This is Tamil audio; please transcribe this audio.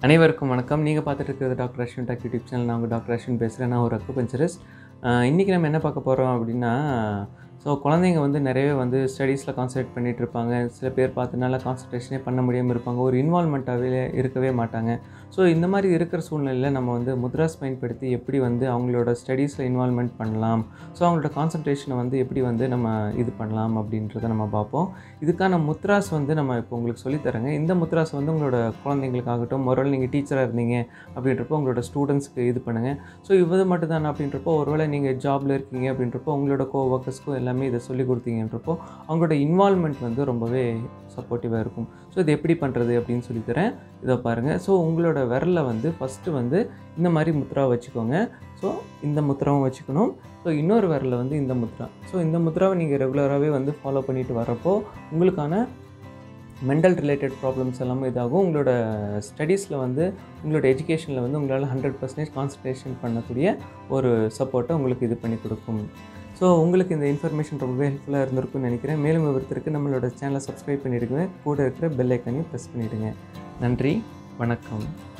அனைவருக்கும் வணக்கம் நீங்கள் பார்த்துட்டு இருக்கிறது doctor Ashwin talk YouTube channel நான் உங்கள் டாக்டர் அஸ்வின் பேசுகிறேன் நான் ஒரு அக்குபஞ்சரிஸ்ட் இன்றைக்கி நம்ம என்ன பார்க்க போகிறோம் அப்படின்னா ஸோ குழந்தைங்க வந்து நிறையவே வந்து ஸ்டடீஸில் கான்சன்ட்ரேட் பண்ணிகிட்டு இருப்பாங்க சில பேர் பார்த்து கான்சன்ட்ரேஷனே பண்ண முடியாமல் இருப்பாங்க ஒரு இன்வால்மெண்ட்டாகவே இருக்கவே மாட்டாங்க ஸோ இந்த மாதிரி இருக்கிற சூழ்நிலையில் நம்ம வந்து முத்ராஸ் பயன்படுத்தி எப்படி வந்து அவங்களோட ஸ்டடீஸில் இன்வால்மெண்ட் பண்ணலாம் ஸோ அவங்களோட கான்சன்ட்ரேஷனை வந்து எப்படி வந்து நம்ம இது பண்ணலாம் அப்படின்றத நம்ம பார்ப்போம் இதுக்கான முத்ராஸ் வந்து நம்ம இப்போ உங்களுக்கு சொல்லித்தரேங்க இந்த முத்ராஸ் வந்து உங்களோட குழந்தைங்களுக்காகட்டும் ஒருவேளை நீங்கள் டீச்சராக இருந்தீங்க அப்படின்றப்போ உங்களோட ஸ்டூடெண்ட்ஸ்க்கு இது பண்ணுங்கள் ஸோ இது மட்டும் தானே அப்படின்றப்போ ஒருவேளை நீங்கள் ஜாபில் இருக்கீங்க அப்படின்றப்போ உங்களோட கோ ஒர்க்கர்ஸ்க்கும் எல்லாமே இதை சொல்லி கொடுத்தீங்கன்றப்போ அவங்களோட இன்வால்மெண்ட் வந்து ரொம்பவே சப்போர்ட்டிவாக இருக்கும் ஸோ இது எப்படி பண்ணுறது அப்படின்னு சொல்லித்தரேன் இதை பாருங்கள் ஸோ உங்களோட விரலில் வந்து ஃபஸ்ட்டு வந்து இந்த மாதிரி முத்ரா வச்சுக்கோங்க ஸோ இந்த முத்ராவும் வச்சுக்கணும் ஸோ இன்னொரு விரலில் வந்து இந்த முத்ரா ஸோ இந்த முத்ராவை நீங்கள் ரெகுலராகவே வந்து ஃபாலோ பண்ணிட்டு வரப்போ உங்களுக்கான மென்டல் ரிலேட்டட் ப்ராப்ளம்ஸ் எல்லாமே இதாகும் உங்களோட ஸ்டடீஸில் வந்து உங்களோட எஜுகேஷனில் வந்து உங்களால் ஹண்ட்ரட் பர்சன்டேஜ் கான்சன்ட்ரேஷன் பண்ணக்கூடிய ஒரு சப்போர்ட்டை உங்களுக்கு இது பண்ணி கொடுக்கும் ஸோ உங்களுக்கு இந்த இன்ஃபர்மேஷன் ரொம்பவே ஹெல்ப்ஃபுல்லாக இருந்திருக்கும்னு நினைக்கிறேன் மேலும் விவரத்திற்கு நம்மளோட சேனலை சப்ஸ்கிரைப் பண்ணிவிடுங்க கூட இருக்கிற பெல் ஐக்கானையும் ப்ரெஸ் பண்ணிவிடுங்க நன்றி வணக்கம்